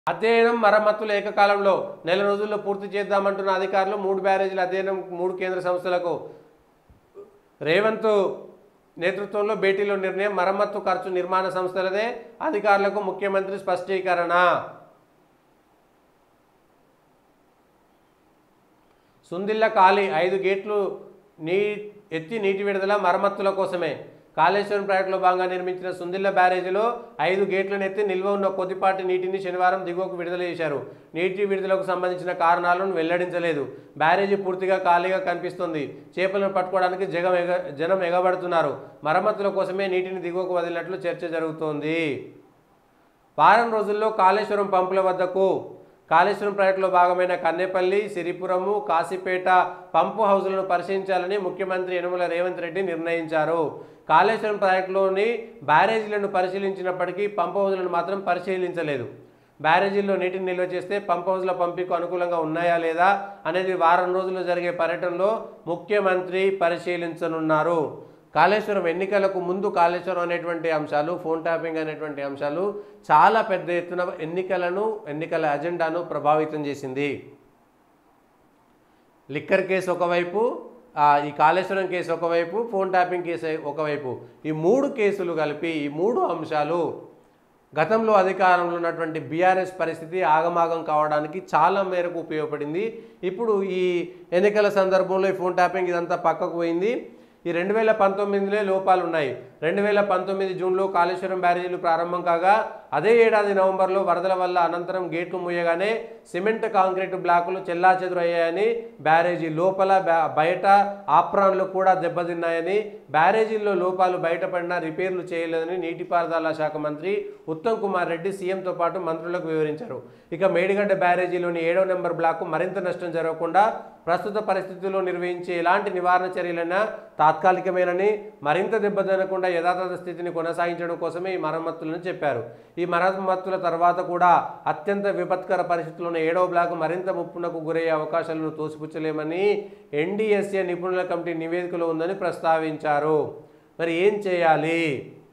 అధ్యయనం మరమ్మతులు ఏకకాలంలో నెల రోజుల్లో పూర్తి చేద్దామంటున్న అధికారులు మూడు బ్యారేజీల అధ్యయనం మూడు కేంద్ర సంస్థలకు రేవంత్ నేతృత్వంలో భేటీలో నిర్ణయం మరమ్మత్తు ఖర్చు నిర్మాణ సంస్థలదే అధికారులకు ముఖ్యమంత్రి స్పష్టీకరణ సుందిల్ల ఖాళీ ఐదు గేట్లు నీ ఎత్తి నీటి విడుదల మరమ్మతుల కోసమే కాళేశ్వరం ప్రాజెక్టులో భాగంగా నిర్మించిన సుందిల్ల బ్యారేజీలో ఐదు గేట్లను ఎత్తి నిల్వ ఉన్న కొద్దిపాటి నీటిని శనివారం దిగువకు విడుదల చేశారు నీటి విడుదలకు సంబంధించిన కారణాలను వెల్లడించలేదు బ్యారేజీ పూర్తిగా ఖాళీగా కనిపిస్తుంది చేపలను పట్టుకోవడానికి జగం ఎగ జనం ఎగబడుతున్నారు మరమ్మతుల కోసమే నీటిని దిగువకు వదిలినట్లు చర్చ జరుగుతోంది వారం రోజుల్లో కాళేశ్వరం పంపుల వద్దకు కాళేశ్వరం ప్రాజెక్టులో భాగమైన కన్నెపల్లి సిరిపురము కాశీపేట పంపు హౌజులను పరిశీలించాలని ముఖ్యమంత్రి యనమల రేవంత్ రెడ్డి నిర్ణయించారు కాళేశ్వరం ప్రాజెక్టులోని బ్యారేజీలను పరిశీలించినప్పటికీ పంపు హౌజులను మాత్రం పరిశీలించలేదు బ్యారేజీల్లో నీటిని నిల్వ చేస్తే పంప్ హౌజ్ల పంపికు అనుకూలంగా ఉన్నాయా లేదా అనేది వారం రోజుల్లో జరిగే పర్యటనలో ముఖ్యమంత్రి పరిశీలించనున్నారు కాళేశ్వరం ఎన్నికలకు ముందు కాళేశ్వరం అనేటువంటి అంశాలు ఫోన్ ట్యాపింగ్ అనేటువంటి అంశాలు చాలా పెద్ద ఎత్తున ఎన్నికలను ఎన్నికల అజెండాను ప్రభావితం చేసింది లిక్కర్ కేసు ఒకవైపు ఆ, ఈ కాళేశ్వరం కేసు ఒకవైపు ఫోన్ ట్యాపింగ్ కేసు ఒకవైపు ఈ మూడు కేసులు కలిపి ఈ మూడు అంశాలు గతంలో అధికారంలో ఉన్నటువంటి బీఆర్ఎస్ పరిస్థితి ఆగమాగం కావడానికి చాలా మేరకు ఉపయోగపడింది ఇప్పుడు ఈ ఎన్నికల సందర్భంలో ఈ ఫోన్ ట్యాపింగ్ ఇదంతా పక్కకు పోయింది ఈ రెండు వేల పంతొమ్మిదిలో లోపాలు ఉన్నాయి రెండు వేల పంతొమ్మిది జూన్లో కాళేశ్వరం బ్యారేజీలు ప్రారంభం కాగా అదే ఏడాది నవంబర్లో వరదల వల్ల అనంతరం గేట్లు మూయగానే సిమెంట్ కాంక్రీట్ బ్లాకులు చెల్లాచెదురయ్యాయని బ్యారేజీ లోపల బ్యా- బయట ఆప్రాన్లు కూడా దెబ్బతిన్నాయని బ్యారేజీల్లో లోపాలు బయటపడినా రిపేర్లు చేయలేదని నీటిపారుదల శాఖ మంత్రి ఉత్తమ్ కుమార్ రెడ్డి సీఎంతో పాటు మంత్రులకు వివరించారు ఇక మేడిగడ్డ బ్యారేజీలోని ఏడవ నెంబర్ బ్లాకు మరింత నష్టం జరగకుండా ప్రస్తుత పరిస్థితుల్లో నిర్వహించే ఎలాంటి నివారణ చర్యలైనా తాత్కాలికమేనని మరింత దెబ్బతినకుండా యథాతథ స్థితిని కొనసాగించడం కోసమే ఈ మరమ్మతులను చెప్పారు ఈ మరమ్మతుల తర్వాత కూడా అత్యంత విపత్కర పరిస్థితుల్లో ఏడవ బ్లాక్ మరింత ముప్పునకు గురయ్యే అవకాశాలను తోసిపుచ్చలేమని ఎన్డీఎస్ఏ నిపుణుల కమిటీ నివేదికలో ఉందని ప్రస్తావించారు మరి ఏం చేయాలి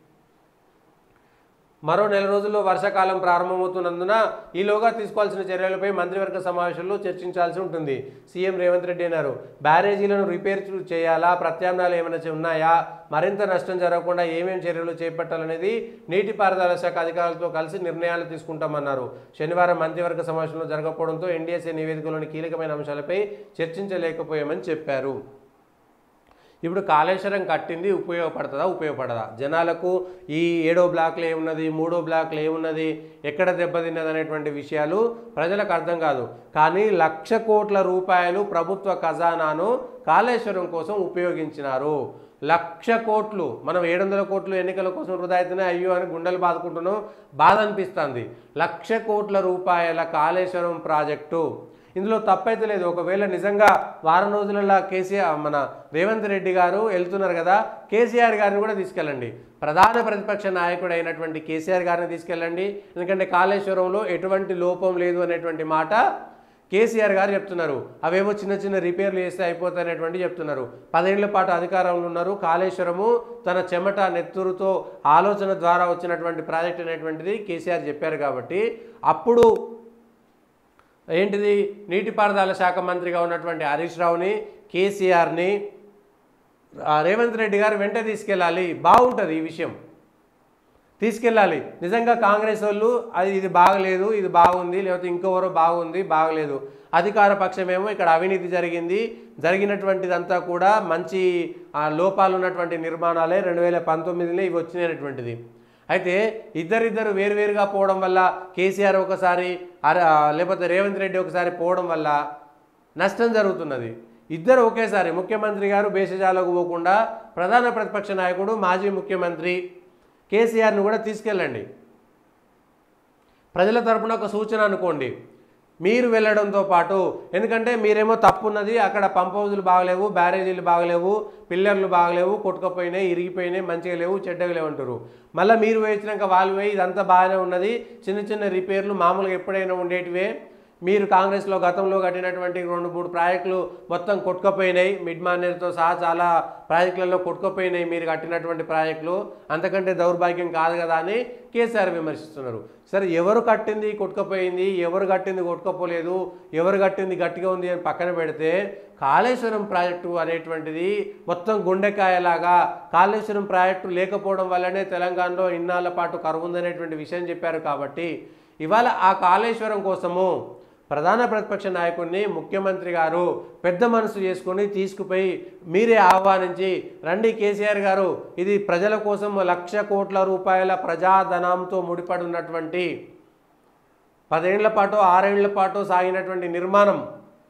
మరో నెల రోజుల్లో వర్షాకాలం ప్రారంభమవుతున్నందున ఈలోగా తీసుకోవాల్సిన చర్యలపై మంత్రివర్గ సమావేశంలో చర్చించాల్సి ఉంటుంది సీఎం రేవంత్ రెడ్డి అన్నారు బ్యారేజీలను రిపేర్ చూ- చేయాలా ప్రత్యామ్నాయాలు ఏమైనా చే- ఉన్నాయా మరింత నష్టం జరగకుండా ఏమేమి చర్యలు చేపట్టాలనేది నీటిపారుదల శాఖ అధికారులతో కలిసి నిర్ణయాలు తీసుకుంటామన్నారు శనివారం మంత్రివర్గ సమావేశంలో జరగకపోవడంతో ఎన్డీఎస్ఏ నివేదికలోని కీలకమైన అంశాలపై చర్చించలేకపోయామని చెప్పారు ఇప్పుడు కాళేశ్వరం కట్టింది ఉపయోగపడుతుందా ఉపయోగపడదా జనాలకు ఈ ఏడో బ్లాక్లో ఏమున్నది మూడో బ్లాక్లో ఏమున్నది ఎక్కడ దెబ్బతిన్నది అనేటువంటి విషయాలు ప్రజలకు అర్థం కాదు కానీ లక్ష కోట్ల రూపాయలు ప్రభుత్వ ఖజానాను కాళేశ్వరం కోసం ఉపయోగించినారు లక్ష కోట్లు మనం ఏడు వందల కోట్లు ఎన్నికల కోసం వృధా అయితేనే అయ్యో అని గుండెలు బాదుకుంటున్నాం బాధ అనిపిస్తుంది లక్ష కోట్ల రూపాయల కాళేశ్వరం ప్రాజెక్టు ఇందులో తప్పైతే లేదు ఒకవేళ నిజంగా వారం రోజులలో కేసీఆర్ మన రేవంత్ రెడ్డి గారు వెళ్తున్నారు కదా కేసీఆర్ గారిని కూడా తీసుకెళ్ళండి ప్రధాన ప్రతిపక్ష నాయకుడు అయినటువంటి కేసీఆర్ గారిని తీసుకెళ్ళండి ఎందుకంటే కాళేశ్వరంలో ఎటువంటి లోపం లేదు అనేటువంటి మాట కేసీఆర్ గారు చెప్తున్నారు అవేవో చిన్న చిన్న రిపేర్లు చేస్తే అయిపోతాయనేటువంటి చెప్తున్నారు పదేళ్ల పాటు అధికారంలో ఉన్నారు కాళేశ్వరము తన చెమట నెత్తురుతో ఆలోచన ద్వారా వచ్చినటువంటి ప్రాజెక్ట్ అనేటువంటిది కేసీఆర్ చెప్పారు కాబట్టి అప్పుడు ఏంటిది నీటిపారుదల శాఖ మంత్రిగా ఉన్నటువంటి హరీష్ రావుని కేసీఆర్ని ఆ, రేవంత్ రెడ్డి గారు వెంట తీసుకెళ్ళాలి బాగుంటుంది ఈ విషయం తీసుకెళ్ళాలి నిజంగా కాంగ్రెస్ వాళ్ళు అది ఇది బాగలేదు ఇది బాగుంది లేకపోతే ఇంకెవరో బాగుంది బాగలేదు అధికార పక్షమేమో ఇక్కడ అవినీతి జరిగింది జరిగినటువంటిదంతా కూడా మంచి ఆ, లోపాలు ఉన్నటువంటి నిర్మాణాలే రెండు వేల పంతొమ్మిదిలో ఇవి వచ్చినటువంటిది అయితే ఇద్దరిద్దరు వేరువేరుగా పోవడం వల్ల కేసీఆర్ ఒకసారి అర- ఆ, లేకపోతే రేవంత్ రెడ్డి ఒకసారి పోవడం వల్ల నష్టం జరుగుతున్నది ఇద్దరు ఒకేసారి ముఖ్యమంత్రి గారు భేషజాలకు పోకుండా ప్రధాన ప్రతిపక్ష నాయకుడు మాజీ ముఖ్యమంత్రి కేసీఆర్ని కూడా తీసుకెళ్ళండి ప్రజల తరపున ఒక సూచన అనుకోండి మీరు వెళ్ళడంతో పాటు ఎందుకంటే మీరేమో తప్పున్నది అక్కడ పంప్ హౌజులు బాగలేవు బ్యారేజీలు బాగలేవు పిల్లర్లు బాగలేవు కొట్టుకపోయినాయి ఇరిగిపోయినాయి మంచిగా లేవు చెడ్డగా లేవు అంటారు మళ్ళీ మీరు వేయించినాక వాళ్ళు పోయి ఇదంతా బాగానే ఉన్నది చిన్న చిన్న రిపేర్లు మామూలుగా ఎప్పుడైనా ఉండేటివే మీరు కాంగ్రెస్లో గతంలో కట్టినటువంటి రెండు మూడు ప్రాజెక్టులు మొత్తం కొట్టుకుపోయినాయి మిడ్ మానేర్తో సహా చాలా ప్రాజెక్టులలో కొట్టుకుపోయినాయి మీరు కట్టినటువంటి ప్రాజెక్టులు అంతకంటే దౌర్భాగ్యం కాదు కదా అని కేసీఆర్ విమర్శిస్తున్నారు సరే ఎవరు కట్టింది కొట్టుకుపోయింది ఎవరు కట్టింది కొట్టుకపోలేదు ఎవరు కట్టింది గట్టిగా ఉంది అని పక్కన పెడితే కాళేశ్వరం ప్రాజెక్టు అనేటువంటిది మొత్తం గుండెకాయలాగా కాళేశ్వరం ప్రాజెక్టు లేకపోవడం వల్లనే తెలంగాణలో ఇన్నాళ్ళ పాటు కరువు ఉందనేటువంటి విషయం చెప్పారు కాబట్టి ఇవాళ ఆ కాళేశ్వరం కోసము ప్రధాన ప్రతిపక్ష నాయకుడిని ముఖ్యమంత్రి గారు పెద్ద మనసు చేసుకొని తీసుకుపోయి మీరే ఆహ్వానించి రండి కేసీఆర్ గారు ఇది ప్రజల కోసం లక్ష కోట్ల రూపాయల ప్రజాధనంతో ముడిపడి ఉన్నటువంటి పదేళ్ల పాటు ఆరేళ్ల పాటు సాగినటువంటి నిర్మాణం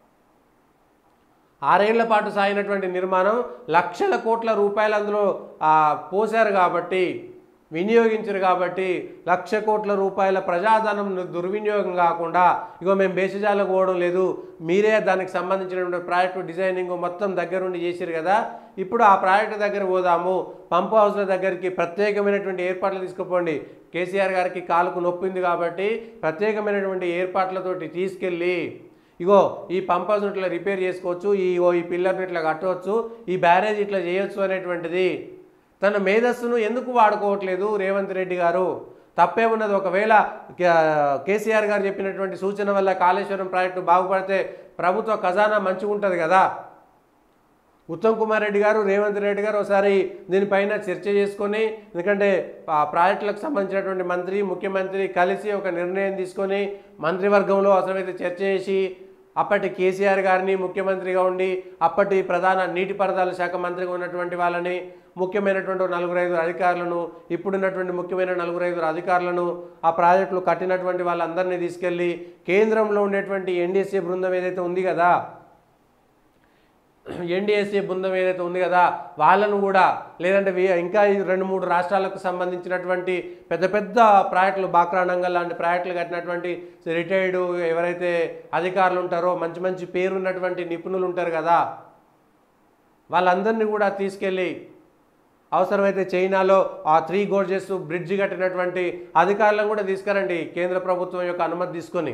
ఆరేళ్ల పాటు సాగినటువంటి నిర్మాణం లక్షల కోట్ల రూపాయలు అందులో ఆ, పోశారు కాబట్టి వినియోగించరు కాబట్టి లక్ష కోట్ల రూపాయల ప్రజాధనం దుర్వినియోగం కాకుండా ఇగో మేము బేసిజాలకు పోవడం లేదు మీరే దానికి సంబంధించినటువంటి ప్రాజెక్టు డిజైనింగ్ మొత్తం దగ్గరుండి చేసిరు కదా ఇప్పుడు ఆ ప్రాజెక్టు దగ్గర పోదాము పంప్ హౌస్ల దగ్గరికి ప్రత్యేకమైనటువంటి ఏర్పాట్లు తీసుకుపోండి కేసీఆర్ గారికి కాలుకు నొప్పింది కాబట్టి ప్రత్యేకమైనటువంటి ఏర్పాట్లతోటి తీసుకెళ్ళి ఇగో ఈ పంప్ హౌస్ ఇట్లా రిపేర్ చేసుకోవచ్చు ఈ ఓ ఈ పిల్లర్ని ఇట్లా కట్టవచ్చు ఈ బ్యారేజ్ ఇట్లా చేయొచ్చు అనేటువంటిది తన మేధస్సును ఎందుకు వాడుకోవట్లేదు రేవంత్ రెడ్డి గారు తప్పే ఉన్నది ఒకవేళ కే- కేసీఆర్ గారు చెప్పినటువంటి సూచన వల్ల కాళేశ్వరం ప్రాజెక్టు బాగుపడితే ప్రభుత్వ ఖజానా మంచిగా ఉంటుంది కదా ఉత్తమ్ కుమార్ రెడ్డి గారు రేవంత్ రెడ్డి గారు ఒకసారి దీనిపైన చర్చ చేసుకొని ఎందుకంటే ఆ ప్రాజెక్టులకు సంబంధించినటువంటి మంత్రి ముఖ్యమంత్రి కలిసి ఒక నిర్ణయం తీసుకొని మంత్రివర్గంలో అవసరమైతే చర్చ చేసి అప్పటి కేసీఆర్ గారిని ముఖ్యమంత్రిగా ఉండి అప్పటి ప్రధాన నీటిపారుదల శాఖ మంత్రిగా ఉన్నటువంటి వాళ్ళని ముఖ్యమైనటువంటి ఓ నలుగురు ఐదుగురు అధికారులను ఇప్పుడున్నటువంటి ముఖ్యమైన నలుగురు ఐదుగురు అధికారులను ఆ ప్రాజెక్టులు కట్టినటువంటి వాళ్ళందరినీ తీసుకెళ్ళి కేంద్రంలో ఉండేటువంటి ఎన్డీఎస్ఏ బృందం ఏదైతే ఉంది కదా ఎన్డీఎస్ఏ బృందం ఏదైతే ఉంది కదా వాళ్ళను కూడా లేదంటే వీ- ఇంకా ఈ రెండు మూడు రాష్ట్రాలకు సంబంధించినటువంటి పెద్ద పెద్ద ప్రాజెక్టులు బాక్రానంగల్ లాంటి ప్రాజెక్టులు కట్టినటువంటి రిటైర్డ్ ఎవరైతే అధికారులు ఉంటారో మంచి మంచి పేరున్నటువంటి నిపుణులు ఉంటారు కదా వాళ్ళందరినీ కూడా తీసుకెళ్ళి అవసరమైతే చైనాలో ఆ త్రీ గోర్జెస్ బ్రిడ్జ్ కట్టినటువంటి అధికారులను కూడా తీసుకురండి కేంద్ర ప్రభుత్వం యొక్క అనుమతి తీసుకొని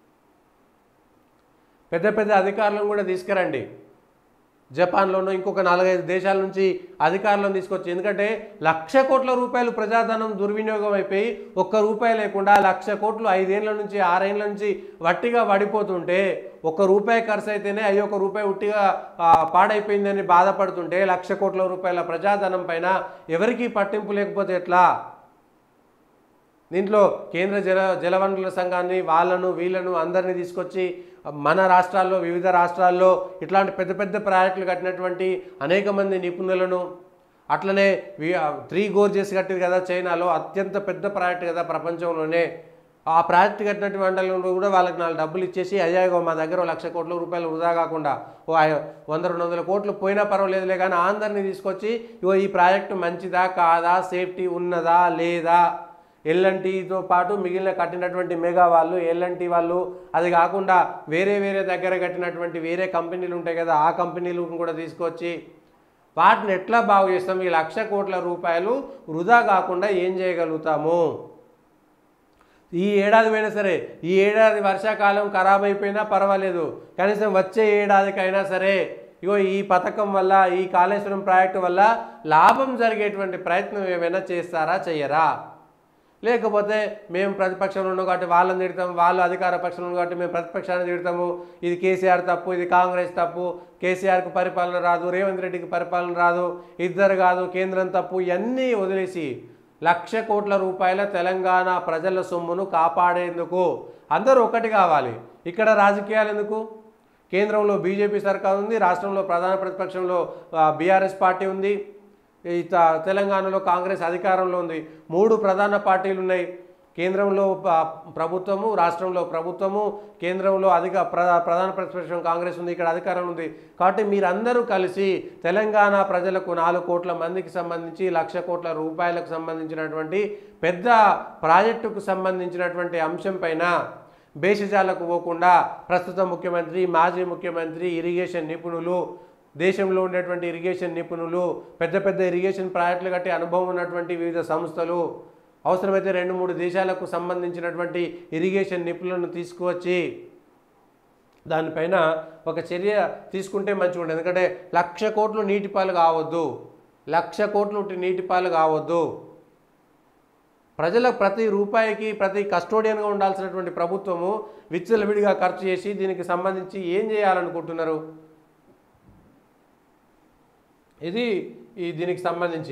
పెద్ద పెద్ద అధికారులను కూడా తీసుకురండి జపాన్లోనూ ఇంకొక నాలుగైదు దేశాల నుంచి అధికారులను తీసుకొచ్చి ఎందుకంటే లక్ష కోట్ల రూపాయలు ప్రజాధనం దుర్వినియోగం అయిపోయి ఒక్క రూపాయి లేకుండా లక్ష కోట్లు ఐదేళ్ల నుంచి ఆరేళ్ల నుంచి వట్టిగా పడిపోతుంటే ఒక్క రూపాయి ఖర్చు అయితేనే అయ్యో ఒక రూపాయి ఉట్టిగా ఆ, పాడైపోయిందని బాధపడుతుంటే లక్ష కోట్ల రూపాయల ప్రజాధనం పైన ఎవరికీ పట్టింపు లేకపోతే ఎట్లా దీంట్లో కేంద్ర జల జలవనరుల సంఘాన్ని వాళ్ళను వీళ్ళను అందరినీ తీసుకొచ్చి మన రాష్ట్రాల్లో వివిధ రాష్ట్రాల్లో ఇట్లాంటి పెద్ద పెద్ద ప్రాజెక్టులు కట్టినటువంటి అనేక మంది నిపుణులను అట్లనే వి- త్రీ గోర్జెస్ కట్టింది కదా చైనాలో అత్యంత పెద్ద ప్రాజెక్ట్ కదా ప్రపంచంలోనే ఆ ప్రాజెక్ట్ కట్టినటువంటి మండలంలో కూడా వాళ్ళకి నాలుగు డబ్బులు ఇచ్చేసి అయ్యా ఇగో మా దగ్గర ఓ లక్ష కోట్ల రూపాయలు వృధా కాకుండా ఓ ఐ- వంద రెండు వందల కోట్లు పోయినా పర్వాలేదులే కానీ అందరినీ తీసుకొచ్చి ఇగో ఈ ప్రాజెక్టు మంచిదా కాదా సేఫ్టీ ఉన్నదా లేదా ఎల్ఎన్టీతో పాటు మిగిలిన కట్టినటువంటి మెగా వాళ్ళు ఎల్ఎన్టీ వాళ్ళు అది కాకుండా వేరే వేరే దగ్గర కట్టినటువంటి వేరే కంపెనీలు ఉంటాయి కదా ఆ కంపెనీలు కూడా తీసుకొచ్చి వాటిని ఎట్లా బాగు చేస్తాం ఈ లక్ష కోట్ల రూపాయలు వృధా కాకుండా ఏం చేయగలుగుతాము ఈ ఏడాది పోయినా సరే ఈ ఏడాది వర్షాకాలం ఖరాబ్ అయిపోయినా పర్వాలేదు కనీసం వచ్చే ఏడాదికైనా సరే ఇగో ఈ పథకం వల్ల ఈ కాళేశ్వరం ప్రాజెక్టు వల్ల లాభం జరిగేటువంటి ప్రయత్నం ఏమైనా చేస్తారా చెయ్యరా లేకపోతే మేము ప్రతిపక్షంలో ఉన్నాం కాబట్టి వాళ్ళని తిడతాం వాళ్ళు అధికార పక్షంలో ఉన్నాం కాబట్టి మేము ప్రతిపక్షాన్ని తిడతాము ఇది కేసీఆర్ తప్పు ఇది కాంగ్రెస్ తప్పు కేసీఆర్కి పరిపాలన రాదు రేవంత్ రెడ్డికి పరిపాలన రాదు ఇద్దరు కాదు కేంద్రం తప్పు ఇవన్నీ వదిలేసి లక్ష కోట్ల రూపాయల తెలంగాణ ప్రజల సొమ్మును కాపాడేందుకు అందరూ ఒకటి కావాలి ఇక్కడ రాజకీయాలు ఎందుకు కేంద్రంలో బీజేపీ సర్కార్ ఉంది రాష్ట్రంలో ప్రధాన ప్రతిపక్షంలో బీఆర్ఎస్ పార్టీ ఉంది ఈ త- తెలంగాణలో కాంగ్రెస్ అధికారంలో ఉంది మూడు ప్రధాన పార్టీలు ఉన్నాయి కేంద్రంలో ప- ప్రభుత్వము రాష్ట్రంలో ప్రభుత్వము కేంద్రంలో అధిక ప్ర- ప్రధాన ప్రతిపక్షం కాంగ్రెస్ ఉంది ఇక్కడ అధికారం ఉంది కాబట్టి మీరందరూ కలిసి తెలంగాణ ప్రజలకు నాలుగు కోట్ల మందికి సంబంధించి లక్ష కోట్ల రూపాయలకు సంబంధించినటువంటి పెద్ద ప్రాజెక్టుకు సంబంధించినటువంటి అంశం పైన భేషజాలకు పోకుండా ప్రస్తుత ముఖ్యమంత్రి మాజీ ముఖ్యమంత్రి ఇరిగేషన్ నిపుణులు దేశంలో ఉండేటువంటి ఇరిగేషన్ నిపుణులు పెద్ద పెద్ద ఇరిగేషన్ ప్రాజెక్టులు కట్టి అనుభవం ఉన్నటువంటి వివిధ సంస్థలు అవసరమైతే రెండు మూడు దేశాలకు సంబంధించినటువంటి ఇరిగేషన్ నిపుణులను తీసుకువచ్చి దానిపైన ఒక చర్య తీసుకుంటే మంచిగా ఉంటుంది ఎందుకంటే లక్ష కోట్లు నీటి పాలు కావద్దు లక్ష కోట్లు నీటి పాలు కావద్దు ప్రజల ప్రతి రూపాయికి ప్రతి కస్టోడియన్గా ఉండాల్సినటువంటి ప్రభుత్వము విచ్చలవిడిగా ఖర్చు చేసి దీనికి సంబంధించి ఏం చేయాలనుకుంటున్నారు ఇది ఈ దీనికి సంబంధించి